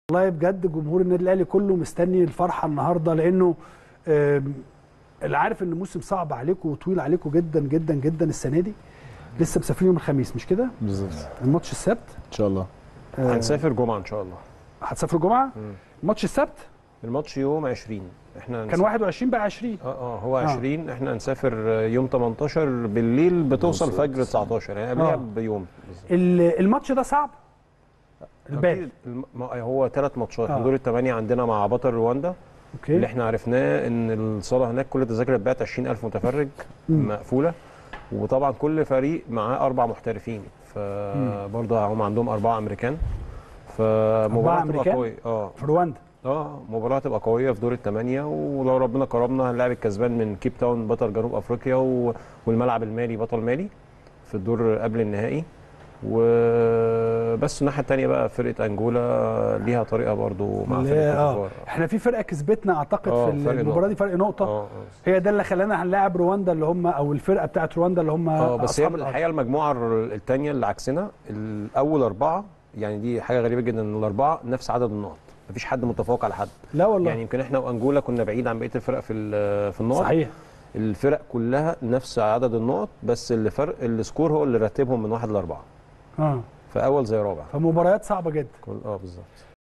والله بجد جمهور النادي الاهلي كله مستني الفرحه النهارده لانه آم، اللي عارف ان الموسم صعب عليكم وطويل عليكم جدا جدا جدا السنه دي لسه مسافرين يوم الخميس مش كده؟ بالظبط الماتش السبت ان شاء الله آه، هنسافر جمعه ان شاء الله هتسافروا جمعه؟ مم. الماتش السبت الماتش يوم 20 احنا كان 21 بقى 20 اه اه هو 20 احنا هنسافر يوم 18 بالليل بتوصل بالظبط. فجر 19 يعني قبلها آه. بيوم بالظبط. ال- الماتش ده صعب البال أكيد الم- ما- هو ثلاث ماتشات آه. من دور الثمانيه عندنا مع بطل رواندا اللي اوكي احنا عرفناه ان الصاله هناك كل التذاكر اتباعت 20000 متفرج مم. مقفوله وطبعا كل فريق معاه اربع محترفين فبرضه هم عندهم اربعه امريكان فمباراه تبقى أمريكان؟ قويه اه في رواندا اه مباراه تبقى قويه في دور الثمانيه ولو ربنا كرمنا هنلاعب الكسبان من كيب تاون بطل جنوب افريقيا و... والملعب المالي بطل مالي في الدور قبل النهائي وبس الناحيه الثانيه بقى فرقه انجولا ليها طريقه برضو مع اللي هي- فرقه اه كوتيفوار. احنا في فرقه كسبتنا اعتقد آه، في فرق المباراه نقطة. دي فرق نقطه اه هي ده اللي خلانا هنلاعب رواندا اللي هم او الفرقه بتاعت رواندا اللي هم اه بس هي أصحاب الأرض. الحقيقه المجموعه الثانيه اللي عكسنا الاول اربعه يعني دي حاجه غريبه جدا ان الاربعه نفس عدد النقط مفيش حد متفوق على حد لا والله يعني يمكن احنا وانجولا كنا بعيد عن بقيه الفرق في ال- في النقط صحيح الفرق كلها نفس عدد النقط بس اللي فرق السكور هو اللي رتبهم من واحد لاربعه اه فاول زي رابع فمباريات صعبه جدا كل اه بالظبط